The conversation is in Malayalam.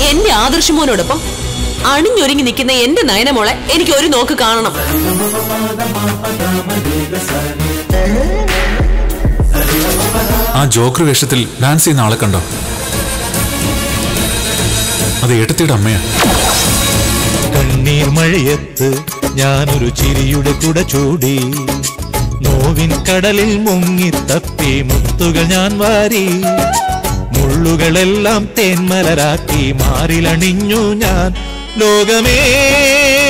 എന്റെ ആദർശമോനോടൊപ്പം അണിഞ്ഞൊരുങ്ങി നിൽക്കുന്ന എന്റെ നയനമോളെ എനിക്ക് ഒരു നോക്ക് കാണണം ആ ജോക്കർ വേഷത്തിൽ ഡാൻസ് ചെയ്യുന്ന ആളെ കണ്ടോ അത് ഏട്ടത്തിയുടെ അമ്മയാ കണ്ണീർ മഴയത്ത് ഞാനൊരു ചിരിയുടെ കുട ചൂടി നോവിൻ കടലിൽ മുങ്ങിത്തപ്പി മുത്തുകൾ ഞാൻ വാരി മുള്ളുകളെല്ലാം തേന്മലരാക്കി മാറിലണിഞ്ഞു ഞാൻ ലോകമേ